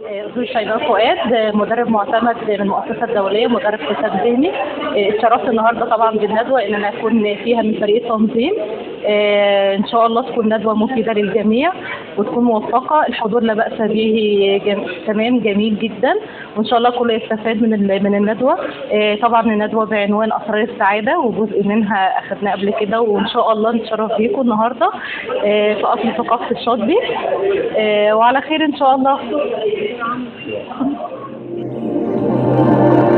دكتور شيماء فؤاد مدرب معتمد من المؤسسه الدوليه مدرب حساب ذهني اتشرفت النهارده طبعا بالندوه ان انا اكون فيها من فريق التنظيم ان شاء الله تكون ندوه مفيده للجميع وتكون موفقه الحضور لا باس به جم... تمام جميل جدا وان شاء الله كله يستفاد من ال... من الندوه طبعا الندوه بعنوان اسرار السعاده وجزء منها اخذناه قبل كده وان شاء الله نتشرف بيكم النهارده في قسم ثقافه الشاطبي وعلى خير ان شاء الله